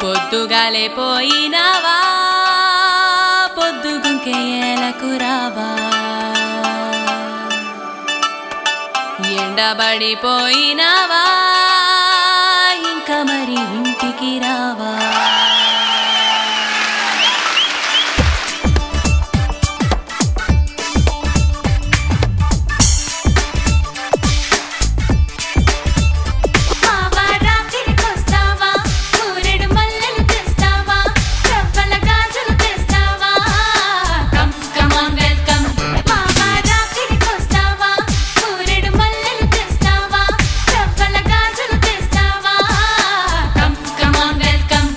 పొద్దుగాలే పోయినావా పొద్దుగుంకే ఏలకు రావా ఎండబడిపోయినావా ఇంకా మరి ఇంటికి రావా మావా రాత్రికొస్తావా సూర్యుడు మల్లెలు తెస్తావా రవ్వల గాజులు తెస్తావా కమ్ కమ్ ఆన్ వెల్కమ్ మావా రాత్రికొస్తావా సూర్యుడు మల్లెలు తెస్తావా రవ్వల గాజులు తెస్తావా కమ్ కమ్ ఆన్ వెల్కమ్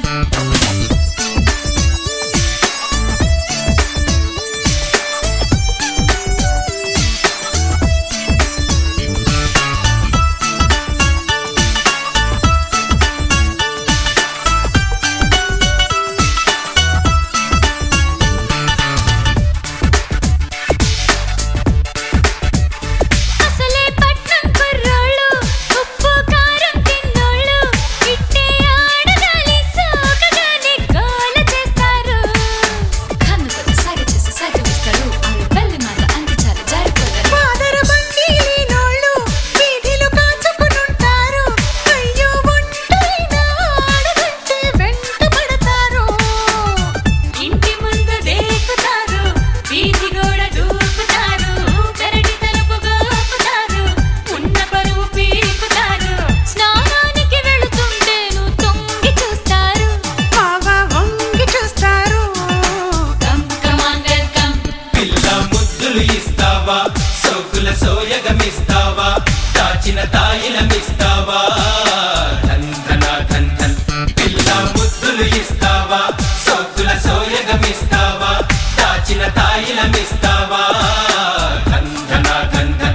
అసలే పట్నం కుర్రోళ్ళు ఉప్పు కారం తిన్నోళ్ళు ఇట్టే ఆడగాలి సోకగానే గోల చేస్తారు కన్నుకొని సాగ చేసి సాగ వేస్తారు ఆవిడ బల్లి మాట అంత చాలా జారిపోతారు పాదర బండి లేనోళ్ళు వీధిలో కాచుకునుంటారు అయ్యో ఒంటైన ఆడదంటే వెంట పడతారు ఇంటి ముందు దేకుతారు వీధి గోడ దూకుతారు పెరటి తలుపు గోపుతారు ఉన్న పరువు పీకుతారు స్నానానికి వెళుతుంటేను తొంగి చూస్తారు బాగా వంగి చూస్తారు కమ్ కమ్ ఆన్ వెల్కమ్ పిల్ల ముద్దులు ఇస్తావా సోకుల సోయగమిస్తావా దాచిన తాయిలమిస్తావా ధన్ ధన ధన్ ధన్ పిల్ల ముద్దులు ఇస్తావా సోకుల సోయగమిస్తావా దాచిన తాయిలమిస్తావా ధన్ ధన Dhan Dhan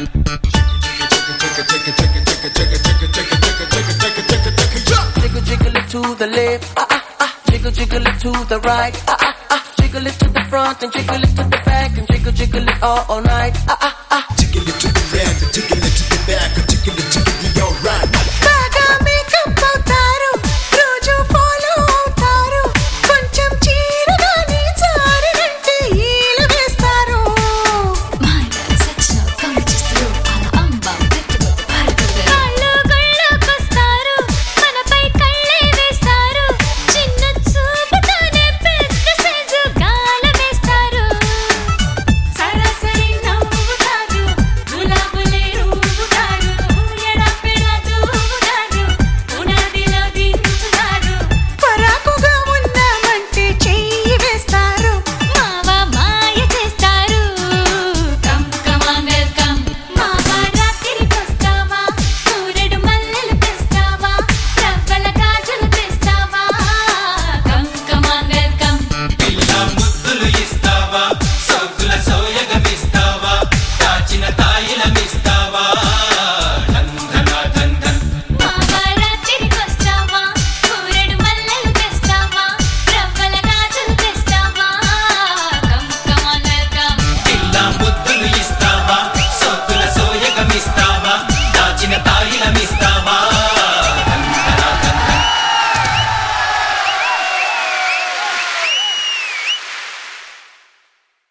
Jiggle jiggle it to the left, ah ah ah. Jiggle jiggle it to the right, ah ah ah. Jiggle it to the front and jiggle it to the back and jiggle jiggle it all, all night, ah ah ah.